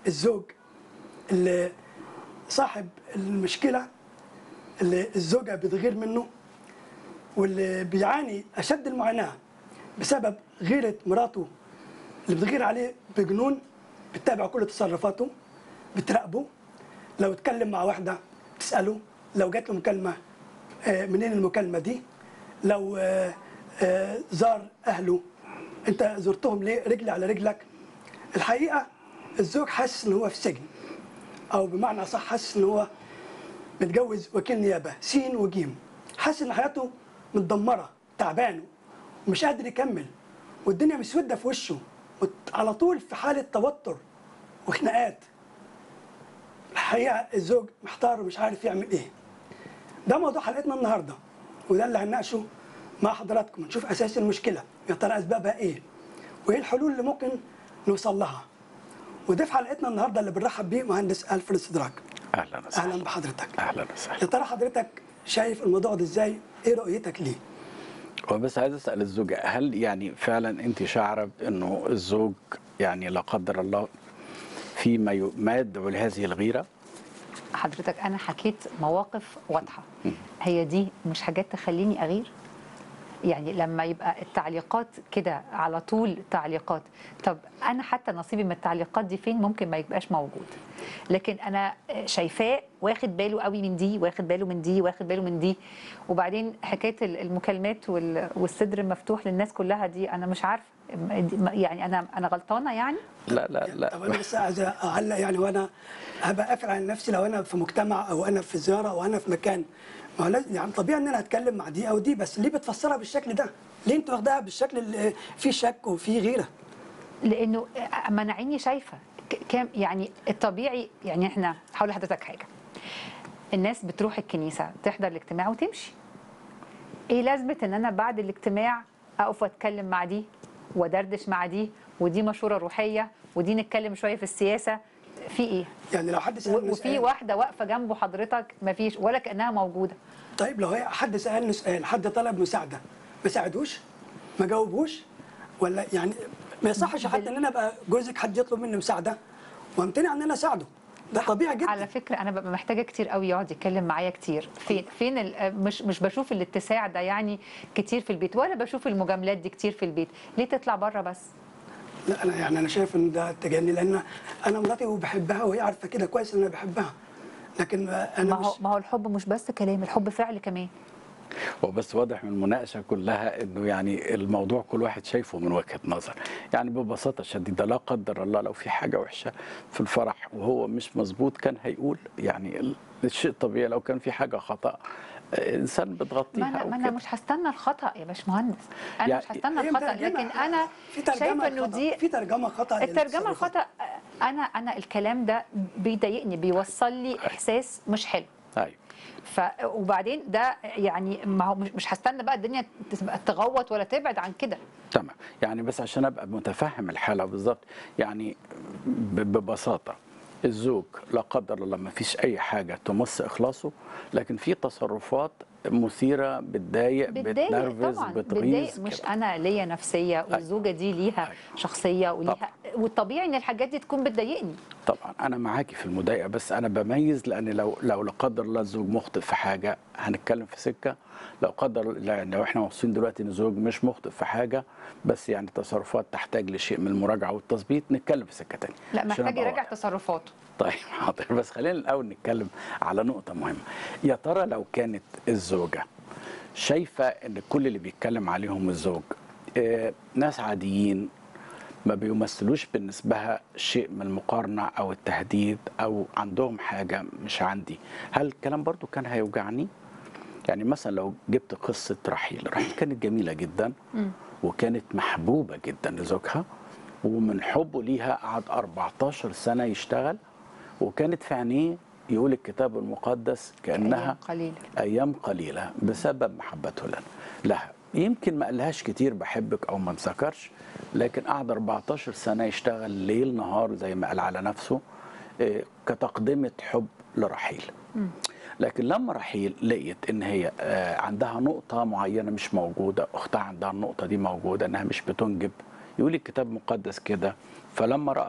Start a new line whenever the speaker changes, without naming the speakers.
الزوج اللي صاحب المشكله اللي الزوجه بتغير منه واللي بيعاني اشد المعاناه بسبب غيره مراته اللي بتغير عليه بجنون بتتابع كل تصرفاته بتراقبه لو اتكلم مع واحده بتساله لو جات له مكالمه آه، منين المكالمه دي لو آه، آه، زار اهله انت زرتهم ليه رجلي على رجلك الحقيقه الزوج حاسس ان هو في سجن او بمعنى صح حاسس ان هو متجوز وكيل نيابه سين وجيم حاسس ان حياته متدمره تعبان ومش قادر يكمل والدنيا مسوده في وشه وت- على طول في حاله توتر وخناقات الحقيقه الزوج محتار ومش عارف يعمل ايه ده موضوع حلقتنا النهارده وده اللي هنناقشه مع حضراتكم نشوف اساس المشكله يا ترى اسبابها ايه وايه الحلول اللي ممكن نوصل لها وده في حلقتنا النهارده اللي بنرحب بيه مهندس الفريد صدراك
اهلا وسهلا
اهلا بحضرتك
اهلا وسهلا
يا ترى حضرتك شايف الموضوع ده ازاي ايه رؤيتك ليه
وبس عايز اسال الزوجه هل يعني فعلا انت شعره انه الزوج يعني لا قدر الله في ما ي- ما يدعو لهذه الغيره
حضرتك انا حكيت مواقف واضحه هي دي مش حاجات تخليني اغير يعني لما يبقى التعليقات كده على طول تعليقات طب انا حتى نصيبي من التعليقات دي فين ممكن ما يبقاش موجود لكن انا شايفاه واخد باله قوي من دي واخد باله من دي واخد باله من دي وبعدين حكايه المكالمات وال- والصدر المفتوح للناس كلها دي انا مش عارفه يعني انا انا غلطانه يعني
لا لا
طب انا
لا
بس عايز اعلق يعني وانا هبقى قافل على نفسي لو انا في مجتمع او انا في زياره او انا في مكان ما هو لازم يعني طبيعي ان انا اتكلم مع دي او دي بس ليه بتفسرها بالشكل ده؟ ليه انت واخداها بالشكل اللي فيه شك وفيه غيره؟
لانه اما انا عيني شايفه ك- كام يعني الطبيعي يعني احنا هقول لحضرتك حاجه الناس بتروح الكنيسه تحضر الاجتماع وتمشي ايه لازمه ان انا بعد الاجتماع اقف واتكلم مع دي ودردش مع دي ودي مشوره روحيه ودي نتكلم شويه في السياسه في ايه
يعني لو حد
و-
سالني
وفي
سؤال
واحده واقفه جنبه حضرتك مفيش ولا كانها موجوده
طيب لو هي حد سالني سؤال حد طلب مساعده ما ساعدوش؟ ما جاوبوش؟ ولا يعني ما يصحش حتى ان انا ابقى جوزك حد يطلب مني مساعده وامتنع ان انا اساعده ده طبيعي جدا
على فكره انا ببقى محتاجه كتير قوي يقعد يتكلم معايا كتير فين فين ال- مش مش بشوف الاتساع ده يعني كتير في البيت ولا بشوف المجاملات دي كتير في البيت ليه تطلع بره بس
لا انا يعني انا شايف ان ده تجني لان انا مراتي وبحبها وهي عارفه كده كويس ان انا بحبها لكن انا
ما هو
مش
ما هو الحب مش بس كلام الحب فعل كمان
هو بس واضح من المناقشه كلها انه يعني الموضوع كل واحد شايفه من وجهه نظر يعني ببساطه شديده لا قدر الله لو في حاجه وحشه في الفرح وهو مش مظبوط كان هيقول يعني ال- الشيء طبيعي لو كان في حاجه خطا آه، انسان
ما
بتغطيها
انا
أو
ما انا
كده.
مش هستنى الخطا يا باشمهندس انا
يعني
مش هستنى
هي
الخطا
مترجمة-
لكن انا
في ترجمة
شايفه انه
خطأ.
دي
في ترجمه خطا
الترجمه
للتصرفات.
الخطا انا انا الكلام ده بيضايقني بيوصل لي احساس مش حلو
ايوه
ف وبعدين ده يعني ما هو مش مش هستنى بقى الدنيا تبقى تغوط ولا تبعد عن كده
تمام يعني بس عشان ابقى متفهم الحاله بالظبط يعني ب- ببساطه الزوج لا قدر الله ما فيش اي حاجه تمس اخلاصه لكن في تصرفات مثيره بتضايق
بتضايق
بتنرفز
طبعا
بتغيظ
بتضايق مش
كده.
انا ليا نفسيه والزوجه دي ليها
أيوة.
شخصيه وليها
طبعا.
والطبيعي ان الحاجات دي تكون بتضايقني
طبعا انا معاكي في المضايقه بس انا بميز لان لو لو لا قدر الله الزوج مخطئ في حاجه هنتكلم في سكه لو قدر يعني لو احنا مبسوطين دلوقتي ان الزوج مش مخطئ في حاجه بس يعني تصرفات تحتاج لشيء من المراجعه والتظبيط نتكلم في سكه ثانيه
لا محتاج يراجع تصرفاته
طيب حاضر بس خلينا الاول نتكلم على نقطه مهمه يا ترى لو كانت الزوجه شايفه ان كل اللي بيتكلم عليهم الزوج آه، ناس عاديين ما بيمثلوش بالنسبة لها شيء من المقارنة أو التهديد أو عندهم حاجة مش عندي هل الكلام برضو كان هيوجعني؟ يعني مثلا لو جبت قصة رحيل رحيل كانت جميلة جدا وكانت محبوبة جدا لزوجها ومن حبه ليها قعد 14 سنة يشتغل وكانت في عينيه يقول الكتاب المقدس كأنها
أيام قليلة.
أيام قليلة بسبب محبته لنا لها يمكن ما قالهاش كتير بحبك أو ما تذكرش لكن قعد 14 سنة يشتغل ليل نهار زي ما قال على نفسه إيه، كتقدمة حب لرحيل لكن لما رحيل لقيت ان هي آه، عندها نقطة معينة مش موجودة اختها عندها النقطة دي موجودة انها مش بتنجب يقول الكتاب المقدس كده فلما رأى